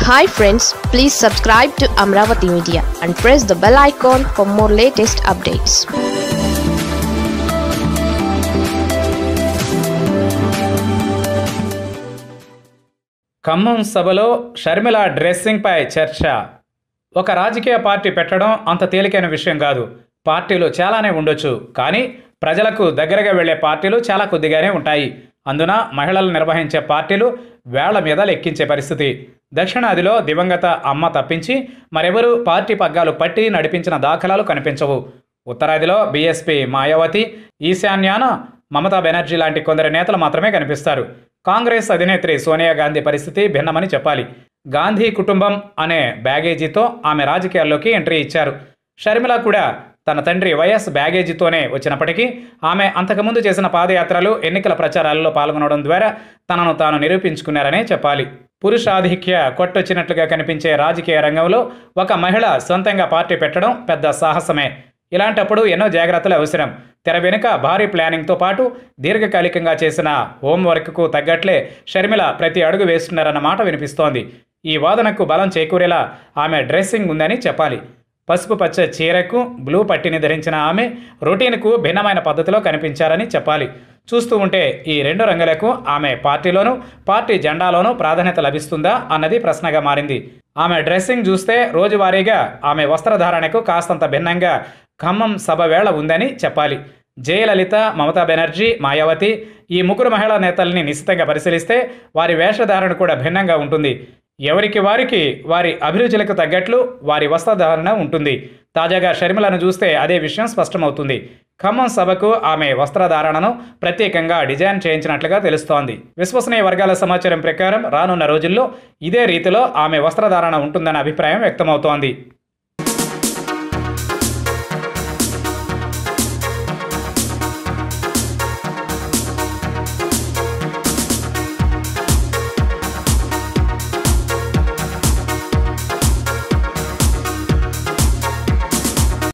hi friends please subscribe to Amaravati media and press the bell icon for more latest updates Khammam సభలో షర్మిల డ్రెస్సింగ్పై చర్చ ఒక రాజకీయ party పెట్టడం అంత తేలికైన విషయం కాదు పార్టీలు చాలానే ఉండొచ్చు కానీ ప్రజలకు దగ్గరగా వెళ్లే పార్టీలు చాలా కొద్దిగానే ఉంటాయి అందున మహిళలు నిర్వహించే పార్టీలు వేళ్ల మీద లెక్కించే పరిస్థితి దక్షిణాదిలో దివంగత అమ్మ తప్పించి మరెవరూ పార్టీ పగ్గాలు పట్టి నడిపించిన దాఖలాలు కనిపించవు ఉత్తరాదిలో బీఎస్పీ మాయావతి ఈశాన్యాన మమతా బెనర్జీ లాంటి కొందరు నేతలు మాత్రమే కనిపిస్తారు కాంగ్రెస్ అధినేత్రి సోనియా గాంధీ పరిస్థితి భిన్నమని చెప్పాలి గాంధీ కుటుంబం అనే బ్యాగేజీతో ఆమె రాజకీయాల్లోకి ఎంట్రీ ఇచ్చారు షర్మిల కూడా తన తండ్రి వైఎస్ బ్యాగేజీతోనే వచ్చినప్పటికీ ఆమె అంతకుముందు చేసిన పాదయాత్రలు ఎన్నికల ప్రచారాల్లో పాల్గొనడం ద్వారా తనను తాను నిరూపించుకున్నారనే చెప్పాలి పురుషాధిక్య కొట్టొచ్చినట్లుగా కనిపించే రాజకీయ రంగంలో ఒక మహిళ సొంతంగా పార్టీ పెట్టడం పెద్ద సాహసమే ఇలాంటప్పుడు ఎన్నో జాగ్రత్తలు అవసరం తెర వెనుక భారీ ప్లానింగ్తో పాటు దీర్ఘకాలికంగా చేసిన హోంవర్క్కు తగ్గట్లే షర్మిల ప్రతి అడుగు వేస్తున్నారన్న మాట వినిపిస్తోంది ఈ వాదనకు బలం చేకూరేలా ఆమె డ్రెస్సింగ్ ఉందని చెప్పాలి పసుపు పచ్చ చీరకు బ్లూ పట్టిని ధరించిన ఆమె రొటీన్కు భిన్నమైన పద్ధతిలో కనిపించారని చెప్పాలి చూస్తూ ఉంటే ఈ రెండు రంగులకు ఆమె పార్టీలోనూ పార్టీ జెండాలోనూ ప్రాధాన్యత లభిస్తుందా అన్నది ప్రశ్నగా మారింది ఆమె డ్రెస్సింగ్ చూస్తే రోజువారీగా ఆమె వస్త్రధారణకు కాస్తంత భిన్నంగా ఖమ్మం సభ వేళ ఉందని చెప్పాలి జయలలిత మమతా బెనర్జీ మాయావతి ఈ ముగ్గురు మహిళా నేతల్ని నిశ్చితంగా పరిశీలిస్తే వారి వేషధారణ కూడా భిన్నంగా ఉంటుంది ఎవరికి వారికి వారి అభిరుచులకు తగ్గట్లు వారి వస్త్రధారణ ఉంటుంది తాజాగా షర్మిలను చూస్తే అదే విషయం స్పష్టమవుతుంది ఖమ్మం సభకు ఆమె వస్త్రధారణను ప్రత్యేకంగా డిజైన్ చేయించినట్లుగా తెలుస్తోంది విశ్వసనీయ వర్గాల సమాచారం ప్రకారం రానున్న రోజుల్లో ఇదే రీతిలో ఆమె వస్త్రధారణ ఉంటుందన్న అభిప్రాయం వ్యక్తమవుతోంది